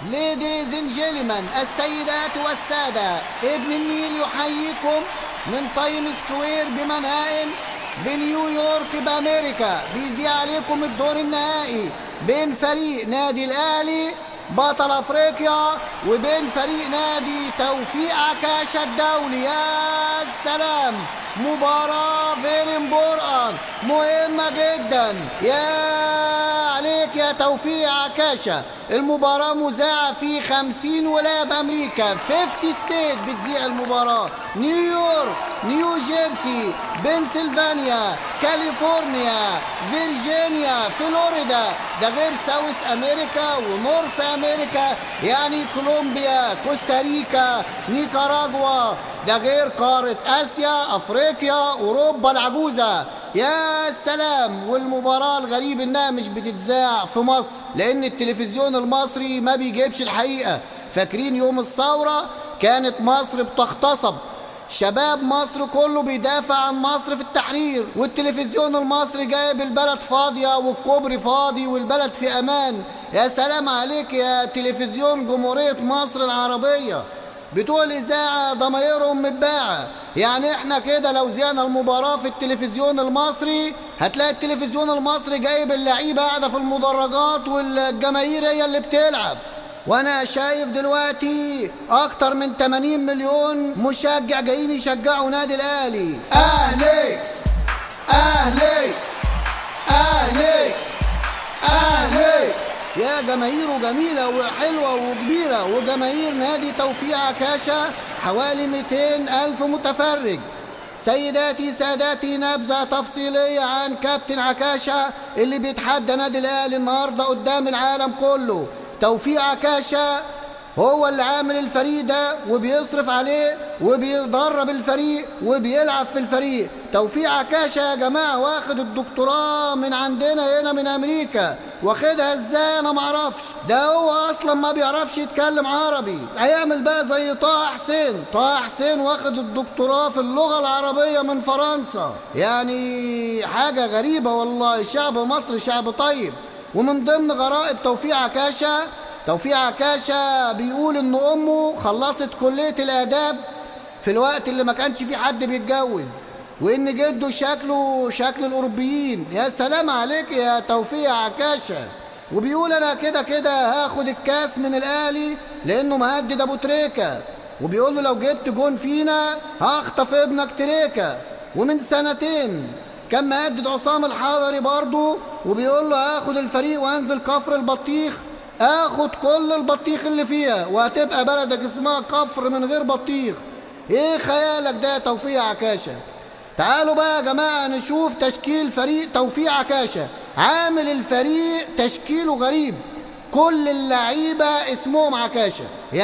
ليديز اند جيلمان السيدات والسادة ابن النيل يحييكم من تايم سكوير بمنهائن بنيويورك بأمريكا بيذيع عليكم الدور النهائي بين فريق نادي الأهلي بطل أفريقيا وبين فريق نادي توفيق عكاشة الدولي يا سلام مباراة فيري امبورقان مهمة جدا يا عليك يا توفيق عكاشة المباراة مذاعة في 50 ولاية بأمريكا 50 ستيت بتذيع المباراة نيويورك نيو جيرسي بنسلفانيا كاليفورنيا فيرجينيا فلوريدا ده غير ساوث أمريكا ونورث أمريكا يعني كولومبيا كوستاريكا نيكاراغوا ده غير قارة آسيا أفريقيا أوروبا العجوزة يا سلام والمباراة الغريب إنها مش بتتذاع في مصر لأن التلفزيون المصري ما بيجيبش الحقيقة فاكرين يوم الثورة كانت مصر بتغتصب شباب مصر كله بيدافع عن مصر في التحرير والتلفزيون المصري جايب البلد فاضية والكوبري فاضي والبلد في أمان يا سلام عليك يا تلفزيون جمهورية مصر العربية بتوع الإذاعة ضمايرهم متباعة يعني احنا كده لو زينا المباراة في التلفزيون المصري هتلاقي التلفزيون المصري جايب اللعيبة قاعدة في المدرجات والجماهير هي اللي بتلعب وانا شايف دلوقتي اكتر من 80 مليون مشجع جايين يشجعوا نادي الاهلي اهلي اهلي اهلي اهلي يا جماهيره جميلة وحلوة وكبيرة وجماهير نادي توفيق عكاشة حوالي 200 ألف متفرج سيداتي ساداتي نبذة تفصيلية عن كابتن عكاشة اللي بيتحدى نادي الأهلي النهاردة قدام العالم كله توفيق عكاشة هو اللي عامل الفريق ده وبيصرف عليه وبيدرب الفريق وبيلعب في الفريق توفيق عكاشة يا جماعة واخد الدكتوراه من عندنا هنا من أمريكا واخدها ازاي انا معرفش ده هو اصلا ما بيعرفش يتكلم عربي هيعمل بقى زي طه حسين طه حسين واخد الدكتوراه في اللغة العربية من فرنسا يعني حاجة غريبة والله شعب مصر شعب طيب ومن ضمن غرائب توفيق عكاشة توفيق عكاشة بيقول إن أمه خلصت كلية الآداب في الوقت اللي ما كانش فيه حد بيتجوز وإن جده شكله شكل الأوروبيين يا سلام عليك يا توفيق عكاشة وبيقول أنا كده كده هاخد الكاس من الأهلي لأنه مهدد أبو تريكة وبيقول له لو جبت جون فينا هخطف ابنك تريكة ومن سنتين كان مهدد عصام الحضري برضه وبيقول له هاخد الفريق وانزل كفر البطيخ اخد كل البطيخ اللي فيها وهتبقى بلدك اسمها كفر من غير بطيخ ايه خيالك ده يا توفيق عكاشة تعالوا بقى يا جماعة نشوف تشكيل فريق توفيق عكاشة عامل الفريق تشكيله غريب كل اللعيبة اسمهم عكاشة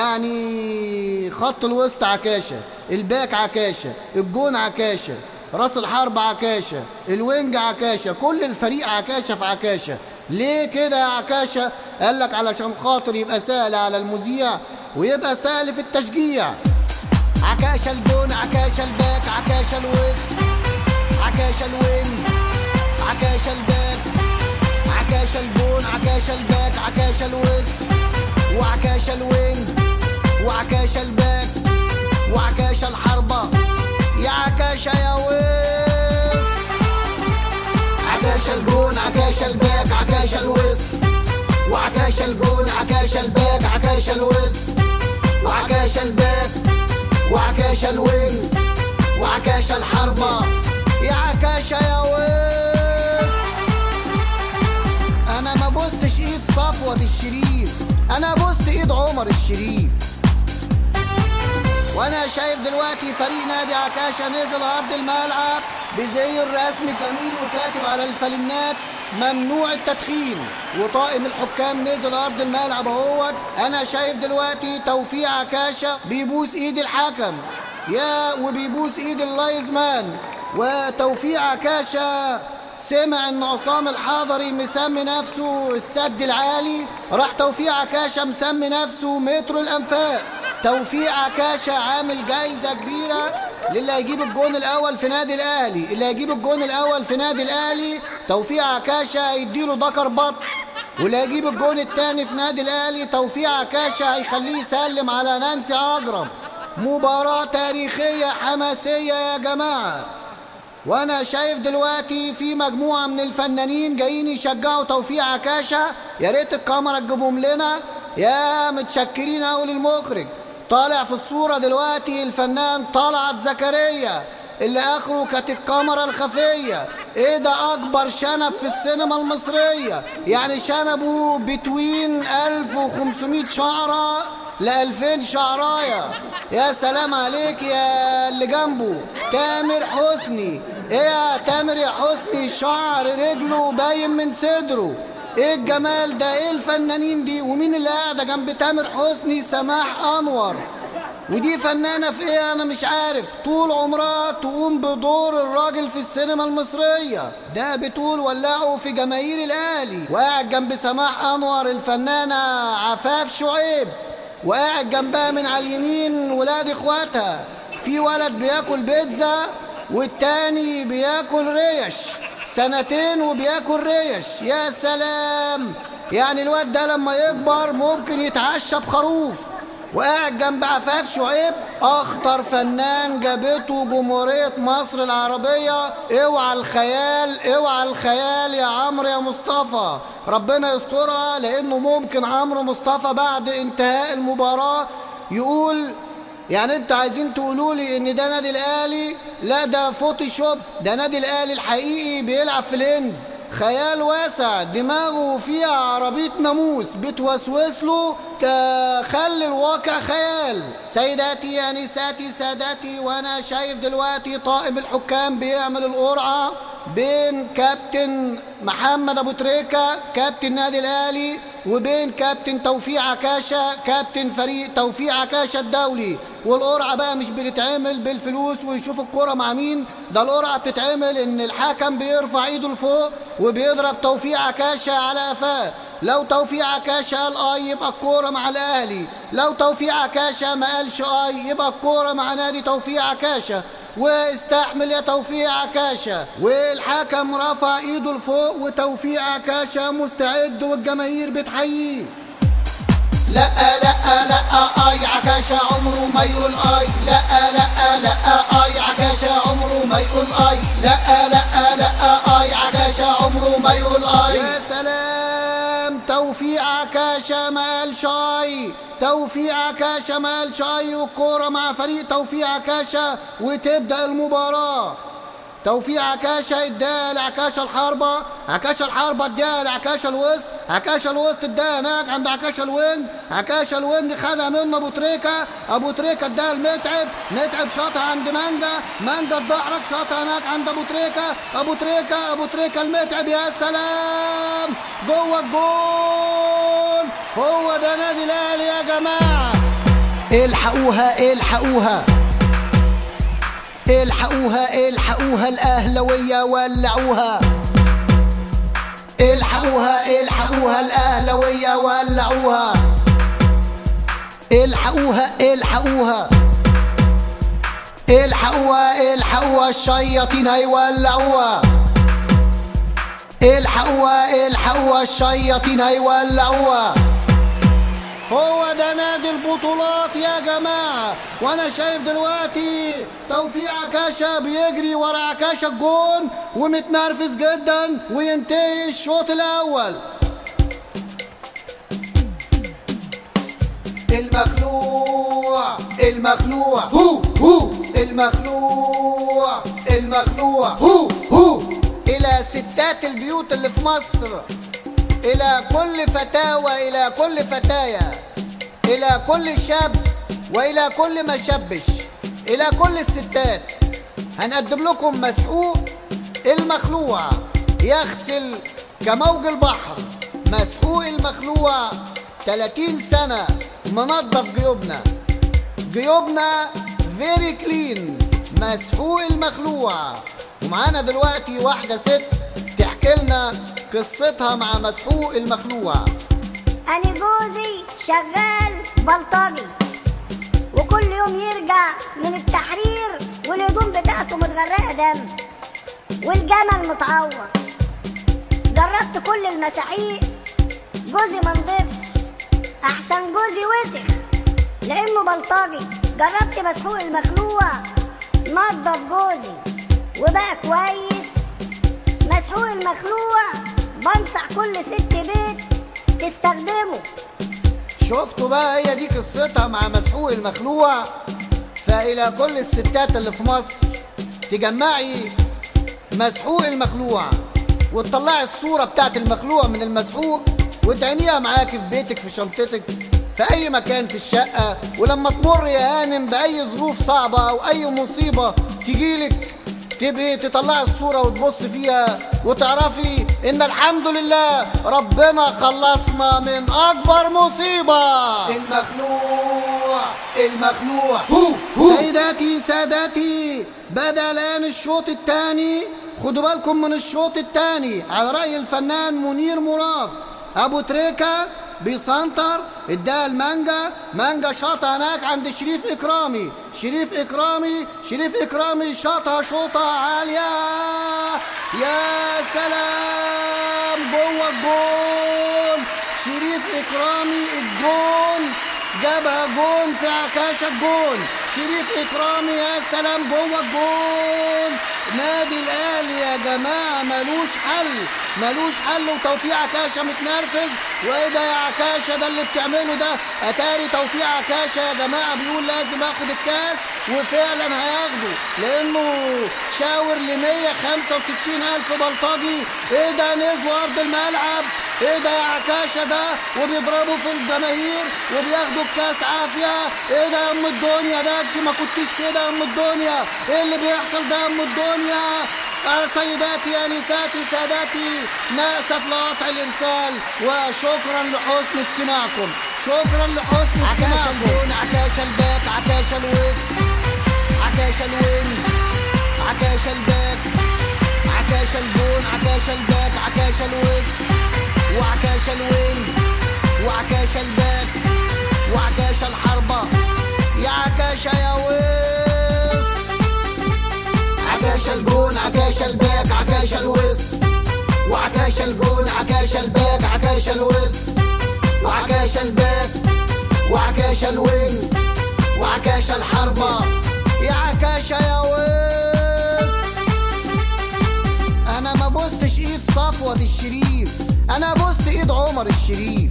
يعني خط الوسط عكاشة الباك عكاشة الجون عكاشة راس الحرب عكاشة الوينج عكاشة كل الفريق عكاشة في عكاشة ليه كده يا عكاشة قال لك علشان خاطر يبقى سهل على المذيع ويبقى سهل في التشجيع عكاشة الجون عكاشة الباك عكاشة الوسط عكاشة الوينج عكاشة الباك عكاشة الجون عكاشة الباك عكاشة الوسط وعكاشة الوينج وعكاشة الباك وعكاشة الحربة يا عكاشة يا وسط عكاشة الجون عكاشة الباك عكاشة الوسط وعكاشة الجون عكاشة الباك عكاشة الوسط وعكاشة الباك وعكاشة الوينج وعكاشة الحربة يا عكاشة يا وسط انا ما بوستش ايد صفوة الشريف انا بوست ايد عمر الشريف وانا شايف دلوقتي فريق نادي عكاشة نزل ارض الملعب بزي الرسم جميل وكاتب على الفلنات ممنوع التدخين وطاقم الحكام نزل ارض الملعب اهوت انا شايف دلوقتي توفيق عكاشة بيبوس ايد الحكم يا وبيبوس ايد اللايزمان وتوفيق عكاشة سمع ان عصام الحضري مسمي نفسه السد العالي راح توفيق عكاشة مسمي نفسه مترو الانفاق توفيق عكاشة عامل جايزة كبيرة للي هيجيب الجون الاول في نادي الاهلي اللي هيجيب الجون الاول في نادي الاهلي توفيق عكاشة هيديله ذكر بط واللي هيجيب الجون التاني في نادي الاهلي توفيق عكاشه هيخليه يسلم على نانسي عجرم مباراة تاريخية حماسية يا جماعة وانا شايف دلوقتي في مجموعة من الفنانين جايين يشجعوا توفيق عكاشة يا ريت الكاميرا تجيبهم لنا يا متشكرين اوي للمخرج طالع في الصورة دلوقتي الفنان طلعت زكريا اللي اخره كانت الكاميرا الخفية ايه ده اكبر شنب في السينما المصرية يعني شنبه بتوين 1500 شعرة ل 2000 شعراية يا سلام عليك يا اللي جنبه تامر حسني ايه يا تامر يا حسني شعر رجله باين من صدره ايه الجمال ده ايه الفنانين دي ومين اللي قاعده جنب تامر حسني سماح انور ودي فنانة في ايه انا مش عارف طول عمرها تقوم بدور الراجل في السينما المصرية ده بتقول ولعوا في جماهير الاهلي وقاعد جنب سماح انور الفنانة عفاف شعيب وقاعد جنبها من على اليمين ولاد اخواتها في ولد بياكل بيتزا والتاني بياكل ريش سنتين وبياكل ريش يا سلام يعني الواد ده لما يكبر ممكن يتعشى بخروف وقاعد جنب عفاف شعيب اخطر فنان جابته جمهورية مصر العربية اوعى الخيال اوعى الخيال يا عمرو يا مصطفى ربنا يسترها لانه ممكن عمرو مصطفى بعد انتهاء المباراة يقول يعني انتوا عايزين تقولوا لي ان ده نادي الاهلي لا ده فوتوشوب ده نادي الاهلي الحقيقي بيلعب في الهند خيال واسع دماغه فيها عربية ناموس بتوسوس له تخلي الواقع خيال سيداتي يا نساتي ساداتي وانا شايف دلوقتي طاقم الحكام بيعمل القرعة بين كابتن محمد ابو تريكة كابتن نادي الاهلي وبين كابتن توفيق عكاشة كابتن فريق توفيق عكاشة الدولي والقرعة بقى مش بتتعمل بالفلوس ويشوف الكرة مع مين ده القرعة بتتعمل ان الحكم بيرفع ايده لفوق وبيضرب توفيق عكاشة على قفاه لو توفيق عكاشة قال اي يبقى الكورة مع الاهلي لو توفيق عكاشة ما قالش اي يبقى الكورة مع نادي توفيق عكاشة واستحمل يا توفيق عكاشة والحكم رفع ايده لفوق وتوفيق عكاشة مستعد والجماهير بتحييه لا لا لا اي عكاشة عمره ما يقول اي لا لا لا اي عكاشة عمره ما يقول اي لا لا لا اي عكاشة عمره ما يقول اي يا سلام توفيق عكاشة ما قالش اي توفيق عكاشة ما قالش اي والكورة مع فريق توفيق عكاشة وتبدأ المباراة توفيق عكاشة اداها لعكاشة الحربة عكاشة الحربة اداها لعكاشة الوسط عكاشة الوسط اداها هناك عند عكاشة الوينج عكاشة الوينج خدها من ابو تريكة ابو تريكة اداها لمتعب متعب شاطها عند مانجا مانجا الدحرج شاطها هناك عند ابو تريكة ابو تريكة ابو تريكة المتعب يا سلام جوه الجول هو ده نادي الاهلي يا جماعة الحقوها الحقوها الحقوها الحقوها الاهلويه ولعوها الحقوها الحقوها الاهلويه ولعوها الحقوها الحقوها الحقوها الحقوها الشياطين هيولعوها الحقوها الحقوها الشياطين هيولعوها هو ده نادي البطولات يا جماعة وانا شايف دلوقتي توفيق عكاشة بيجري ورا عكاشة الجون ومتنرفز جدا وينتهي الشوط الاول المخلوع المخلوع هو هو المخلوع المخلوع هو هو الى ستات البيوت اللي في مصر إلى كل فتاوى إلى كل فتايا إلى كل شاب وإلى كل ما شبش إلى كل الستات هنقدم لكم مسحوق المخلوع يغسل كموج البحر مسحوق المخلوع 30 سنة منظف جيوبنا جيوبنا فيري كلين مسحوق المخلوع ومعانا دلوقتي واحدة ست تحكي لنا قصتها مع مسحوق المخلوع أنا جوزي شغال بلطجي وكل يوم يرجع من التحرير والهدوم بتاعته متغرقة دم والجمل متعور جربت كل المساحيق جوزي ما نضيفش احسن جوزي وسخ لانه بلطجي جربت مسحوق المخلوع نضف جوزي وبقى كويس مسحوق المخلوع بنصح كل ست بيت تستخدمه شفتوا بقى هي دي قصتها مع مسحوق المخلوع فإلى كل الستات اللي في مصر تجمعي مسحوق المخلوع وتطلعي الصورة بتاعت المخلوع من المسحوق وتعينيها معاكي في بيتك في شنطتك في أي مكان في الشقة ولما تمر يا هانم بأي ظروف صعبة أو أي مصيبة تجيلك تبقي تطلعي الصورة وتبص فيها وتعرفي إن الحمد لله ربنا خلصنا من أكبر مصيبة المخلوع المخلوع هو هو سيداتي ساداتي بدأ الآن الشوط الثاني خدوا بالكم من الشوط الثاني على رأي الفنان منير مراد أبو تريكة بيسنتر اداها المانجا مانجا شاطها هناك عند شريف اكرامي شريف اكرامي شريف اكرامي شاطها شوطه عاليه يا سلام جوه الجون شريف اكرامي الجون جابها جون في عكاشة الجون شريف إكرامي يا سلام جوه الجون نادي الأهلي يا جماعة ملوش حل ملوش حل وتوفيق عكاشة متنرفز وإيه ده يا عكاشة ده اللي بتعمله ده أتاري توفيق عكاشة يا جماعة بيقول لازم آخد الكاس وفعلا هياخده لأنه شاور ل 165 ألف بلطجي إيه ده نزلوا أرض الملعب ايه ده يا عكاشة ده وبيضربوا في الجماهير وبياخدوا الكاس عافية ايه ده يا ام الدنيا ده انت ما كنتيش كده يا ام الدنيا ايه اللي بيحصل ده يا ام الدنيا يا سيداتي يا نساتي ساداتي نأسف لقطع الإرسال وشكرا لحسن استماعكم شكرا لحسن عكاشة استماعكم الجون عكاشة الباك عكاشة الوسط عكاشة الوين عكاشة الباك عكاشة الجون عكاشة الباك عكاشة الوسط وعكاشة الوين وعكاشة الباك وعكاشة الحربة يا عكاشة يا ويس عكاشة الجون عكاشة الباك عكاشة الوسط وعكاشة الجون عكاشة الباك عكاشة الوسط وعكاشة الباك وعكاشة الوين وعكاشة الحربة يا عكاشة يا ويس انا ما بوستش ايد صفوة الشريف انا بوست ايد عمر الشريف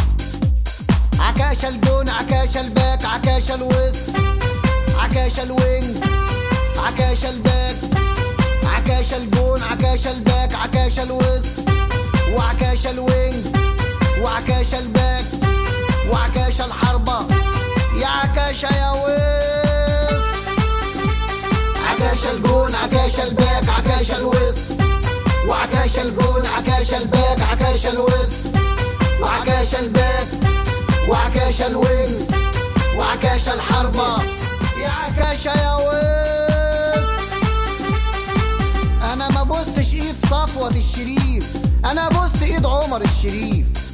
عكاشة الجون عكاشة الباك عكاشة الوسط عكاشة الوينج عكاشة الباك عكاشة الجون عكاشة الباك عكاشة الوسط وعكاشة الوينج وعكاشة الباك وعكاشة الحربة يا عكاشة يا ويس عكاشة الجون عكاشة الباك عكاشة الوسط وعكاشة الجون عكاشة الباك عكاشة الوسط وعكاشة الباك وعكاشة الوينج وعكاشة الحربة يا عكاشة يا ويس انا ما بوستش ايد صفوة الشريف انا بوست ايد عمر الشريف